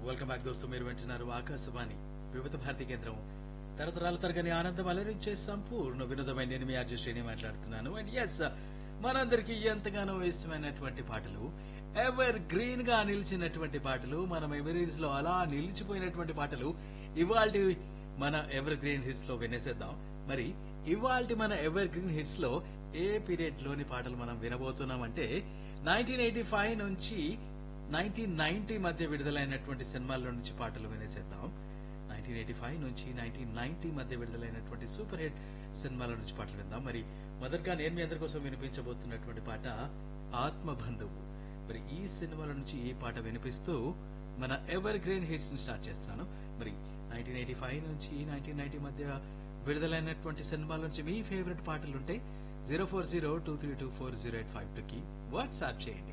welcome back దోస్తు మీరు వింటున్నారు ఆకాశవాణి వివిధ భారతి కేంద్రం తరతరాల తరగని ఆనందం అలరించే సంపూర్ణ వినోదమైన నేను మీ ఆర్జే శ్రేణి మాట్లాడుతున్నాను అండ్ ఎస్ మనందరికీ ఎంతగానో ఇష్టమైనటువంటి పాటలు ఎవర్ గ్రీన్ గా నిలిచినటువంటి పాటలు మన మెమరీస్ లో అలా నిలిచిపోయినటువంటి పాటలు ఇవాళ మన ఎవర్ గ్రీన్ హిట్స్ లో వినేసేద్దాం మరి ఇవాళ మన ఎవర్ గ్రీన్ హిట్స్ లో ఏ పీరియడ్ లోని పాటలు మనం వినబోతున్నామంటే నైన్టీన్ ఎయిటీ ఫైవ్ నుంచి నైన్టీన్ నైన్టీ మధ్య విడుదలైనటువంటి సినిమాల్లో నుంచి పాటలు వినేసేద్దాం నైన్టీన్ ఎయిటీ ఫైవ్ నుంచి నైన్టీన్ నైన్టీ మధ్య విడుదలైనటువంటి సూపర్ హిట్ సినిమాల నుంచి పాటలు విందాం మరి మొదటగా నేను మీ అందరి కోసం వినిపించబోతున్నటువంటి పాట ఆత్మ బంధువు మరి ఈ సినిమాల నుంచి ఈ పాట వినిపిస్తూ మన ఎవర్ గ్రీన్ హిట్స్ ని స్టార్ట్ చేస్తున్నాను మరి నైన్టీన్ ఎయిటీ ఫైవ్ నుంచి నైన్టీన్ నైన్టీ మధ్య విడుదలైనటువంటి సినిమాల నుంచి మీ ఫేవరెట్ పాటలు ఉంటే zero four zero two three two four zero eight five two కి వాట్సాప్ చేయండి